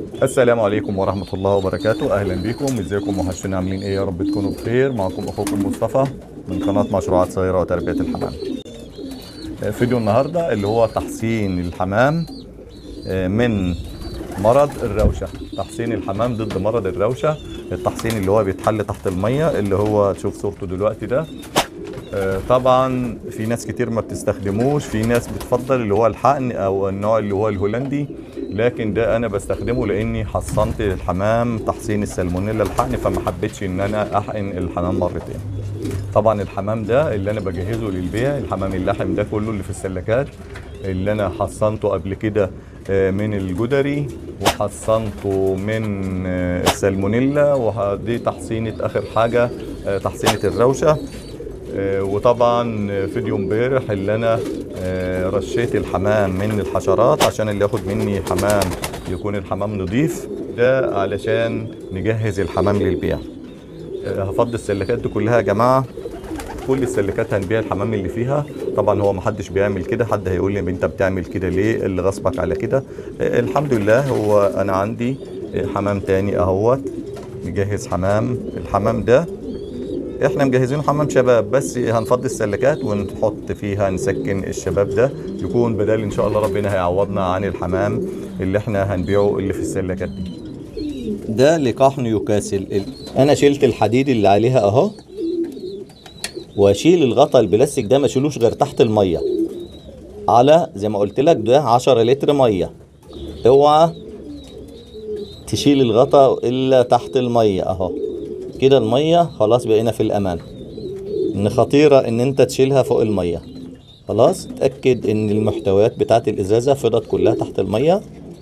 السلام عليكم ورحمة الله وبركاته أهلا بكم ازيكم وحشنا عاملين ايه يا رب تكونوا بخير معكم أخوكم مصطفى من قناة مشروعات صغيرة وتربية الحمام آه، فيديو النهاردة اللي هو تحسين الحمام آه، من مرض الروشة تحسين الحمام ضد مرض الروشة التحسين اللي هو بيتحل تحت المية اللي هو تشوف صورته دلوقتي ده آه، طبعا في ناس كتير ما بتستخدموش في ناس بتفضل اللي هو الحقن او النوع اللي هو الهولندي لكن ده انا بستخدمه لاني حصنت الحمام تحصين السالمونيلا الحقن فما حبيتش ان انا احقن الحمام مرتين طبعا الحمام ده اللي انا بجهزه للبيع الحمام اللحم ده كله اللي في السلكات اللي انا حصنته قبل كده آه، من الجدري وحصنته من آه، السالمونيلا ودي تحصينة اخر حاجة آه، تحصينة الروشة آه، وطبعا فيديو امبارح اللي انا آه، رشيت الحمام من الحشرات عشان اللي ياخد مني حمام يكون الحمام نظيف ده علشان نجهز الحمام للبيع آه، هفضي السلكات دي كلها يا جماعه كل السلكات هنبيع الحمام اللي فيها طبعا هو محدش بيعمل كده حد هيقول لي انت بتعمل كده ليه اللي غصبك على كده آه، الحمد لله هو انا عندي آه، حمام تاني اهوت نجهز حمام الحمام ده احنا مجهزين حمام شباب بس هنفضي السلكات ونحط فيها نسكن الشباب ده يكون بدل ان شاء الله ربنا هيعوضنا عن الحمام اللي احنا هنبيعه اللي في السلكات دي ده لقاح نيوكاسل ال- انا شلت الحديد اللي عليها اهو واشيل الغطا البلاستيك ده ما اشيلوش غير تحت الميه على زي ما قلت لك ده 10 لتر ميه اوعى تشيل الغطا الا تحت الميه اهو كده الميه خلاص بقينا في الامان ان خطيره ان انت تشيلها فوق الميه خلاص اتاكد ان المحتويات بتاعت الازازه فضت كلها تحت الميه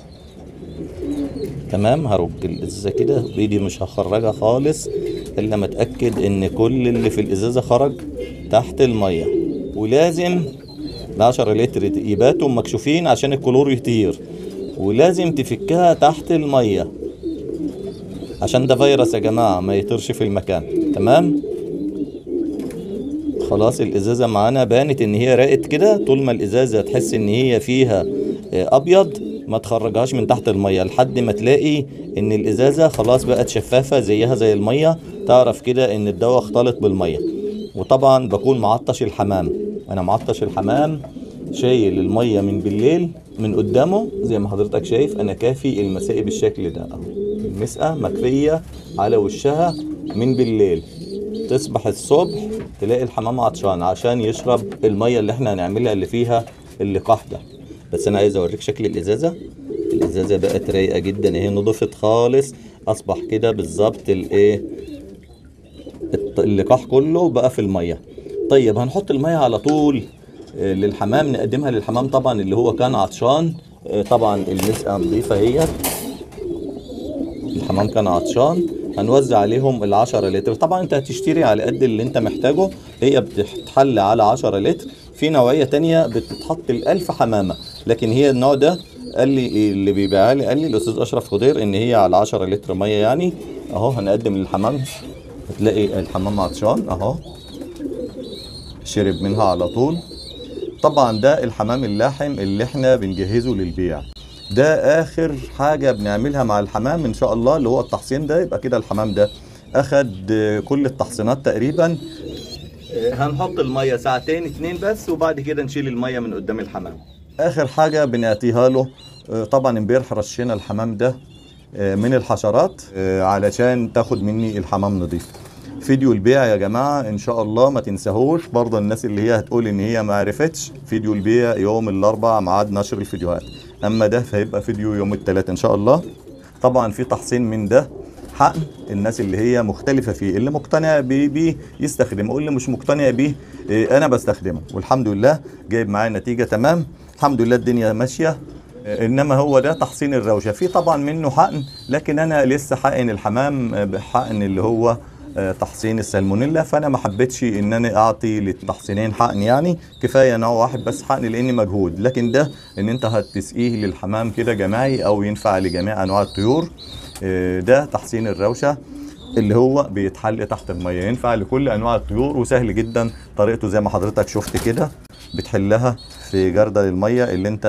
تمام هرج الازازه كده بايدي مش هخرجها خالص الا ما اتاكد ان كل اللي في الازازه خرج تحت الميه ولازم ال 10 لتر يباتوا مكشوفين عشان الكلور يطير ولازم تفكها تحت الميه عشان ده فيروس يا جماعه ما يطيرش في المكان تمام خلاص الازازه معانا بانت ان هي راقت كده طول ما الازازه تحس ان هي فيها آه، ابيض ما تخرجهاش من تحت الميه لحد ما تلاقي ان الازازه خلاص بقت شفافه زيها زي الميه تعرف كده ان الدواء اختلط بالميه وطبعا بكون معطش الحمام انا معطش الحمام شايل الميه من بالليل من قدامه زي ما حضرتك شايف انا كافي المسائي بالشكل ده اهو المسقه مكفيه على وشها من بالليل تصبح الصبح تلاقي الحمام عطشان عشان يشرب الميه اللي احنا هنعملها اللي فيها اللقاح ده بس انا عايز اوريك شكل الازازه الازازه بقت رايقه جدا اهي نضفت خالص اصبح كده بالظبط الايه الط- اللقاح كله بقى في الميه طيب هنحط الميه على طول آه، للحمام نقدمها للحمام طبعا اللي هو كان عطشان آه، طبعا المسقه نظيفه اهيت الحمام كان عطشان هنوزع عليهم ال 10 لتر طبعا انت هتشتري على قد اللي انت محتاجه هي بتتحل على 10 لتر في نوعية تانية بتتحط ال 1000 حمامة لكن هي النوع ده قال لي اللي بيبيعها لي قال لي الاستاذ اشرف خضير ان هي على 10 لتر ميه يعني اهو هنقدم للحمام هتلاقي الحمام عطشان اهو شرب منها على طول طبعا ده الحمام اللاحم اللي احنا بنجهزه للبيع ده اخر حاجة بنعملها مع الحمام ان شاء الله اللي هو التحصين ده يبقى كده الحمام ده اخد آه، كل التحصينات تقريبا هنحط المية ساعتين اتنين بس وبعد كده نشيل المية من قدام الحمام اخر حاجة بنعطيها له آه، طبعا امبارح رشينا الحمام ده آه، من الحشرات آه، علشان تاخد مني الحمام نظيف فيديو البيع يا جماعة ان شاء الله ما تنساهوش برضه الناس اللي هي هتقول ان هي ما عرفتش فيديو البيع يوم الاربع ميعاد نشر الفيديوهات اما ده فهيبقى فيديو يوم الثلاث ان شاء الله طبعا في تحصين من ده حقن الناس اللي هي مختلفة فيه اللي مقتنع بيه بيه يستخدمه واللي مش مقتنع بيه إيه، انا بستخدمه والحمد لله جايب معايا نتيجة تمام الحمد لله الدنيا ماشية إيه، انما هو ده تحصين الروشة في طبعا منه حقن لكن انا لسه حقن الحمام آه، بحقن اللي هو آه، تحصين السالمونيلا فانا ما حبيتش ان انا اعطي للتحصينين حقن يعني كفايه نوع واحد بس حقن لاني مجهود لكن ده ان انت هتسقيه للحمام كده جماعي او ينفع لجميع انواع الطيور آه، ده تحصين الروشه اللي هو بيتحل تحت الميه ينفع لكل انواع الطيور وسهل جدا طريقته زي ما حضرتك شفت كده بتحلها في جردل الميه اللي انت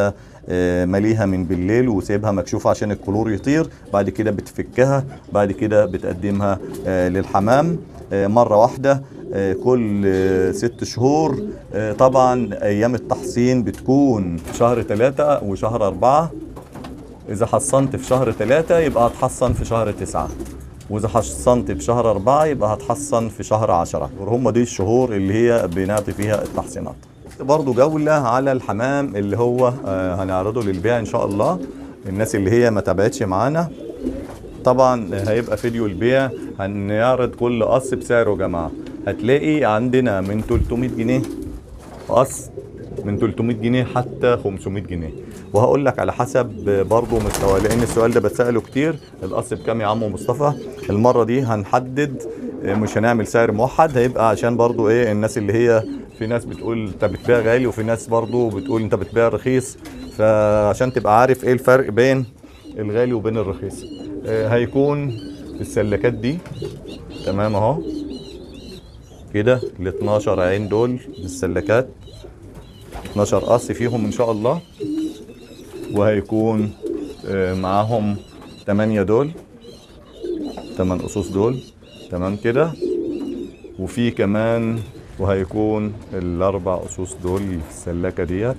آه، مليها من بالليل وسيبها مكشوفة عشان الكلور يطير بعد كده بتفكها بعد كده بتقدمها آه، للحمام آه، مرة واحدة آه، كل آه، ست شهور آه، طبعا أيام التحصين بتكون شهر ثلاثة وشهر أربعة إذا حصنت في شهر ثلاثة يبقى هتحصن في شهر تسعة وإذا حصنت في شهر أربعة يبقى هتحصن في شهر عشرة هم دي الشهور اللي هي بنعطي فيها التحصينات برضو جولة على الحمام اللي هو آه، هنعرضه للبيع إن شاء الله الناس اللي هي ما تابعتش معانا طبعا هيبقى فيديو البيع هنعرض كل قص بسعره يا جماعه هتلاقي عندنا من 300 جنيه قص من 300 جنيه حتى 500 جنيه وهقول لك على حسب برضه مستوى لان السؤال ده بتساله كتير القص بكام يا عم مصطفى المره دي هنحدد مش هنعمل سعر موحد هيبقى عشان برضه ايه الناس اللي هي في ناس بتقول انت بتبيع غالي وفي ناس برضه بتقول انت بتبيع رخيص فعشان تبقى عارف ايه الفرق بين الغالي وبين الرخيص آه، هيكون السلكات دي تمام اهو كده ال 12 عين دول السلكات 12 قص فيهم ان شاء الله وهيكون آه، معاهم 8 دول 8 قصوص دول تمام كده وفي كمان وهيكون الاربع قصوص دول اللي في السلاكه ديت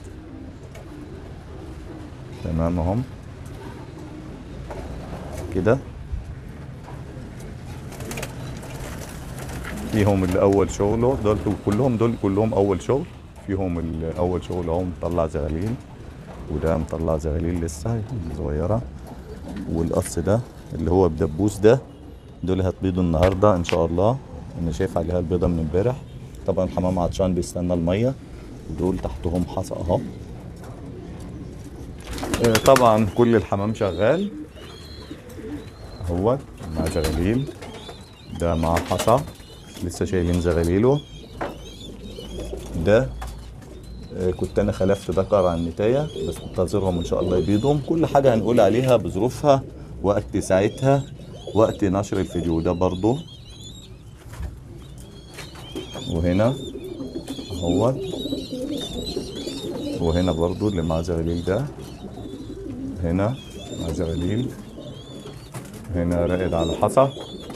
تمام اهم كده فيهم الاول شغله دول كلهم دول كلهم اول شغل فيهم الاول شغل اهو مطلع زغاليل وده مطلع زغاليل لسه صغيره والقص ده اللي هو بدبوس ده دول هتبيضوا النهارده ان شاء الله انا شايف عليها البيضه من امبارح طبعا الحمام عطشان بيستنى الميه ودول تحتهم حصى اهو آه، طبعا كل الحمام شغال اهوت مع زغاليل ده مع حصى لسه شايلين زغاليله ده آه، كنت انا خلفت ذكر عن نتايه بس منتظرهم ان شاء الله يبيضهم كل حاجه هنقول عليها بظروفها وقت ساعتها وقت نشر الفيديو ده برضو وهنا اهوت وهنا برضو اللي مع زغاليل ده هنا مع زغاليل هنا راقد على حصى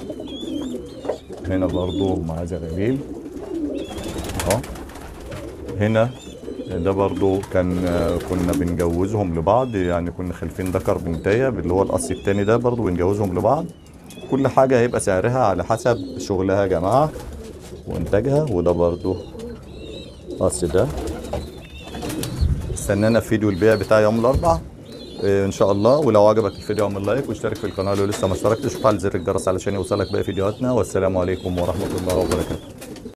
هنا برضو مع زغاليل اهو هنا ده برضو كان آه، كنا بنجوزهم لبعض يعني كنا خالفين ذكر بنتايه اللي هو القص التاني ده برضو بنجوزهم لبعض كل حاجة هيبقى سعرها على حسب شغلها يا جماعة وانتاجها وده برضو قص ده استنانا في فيديو البيع بتاع يوم الاربعاء إيه، ان شاء الله ولو عجبك الفيديو اعمل لايك واشترك في القناه لو لسه ما اشتركتش وفعل زر الجرس علشان يوصلك باقي فيديوهاتنا والسلام عليكم ورحمه الله وبركاته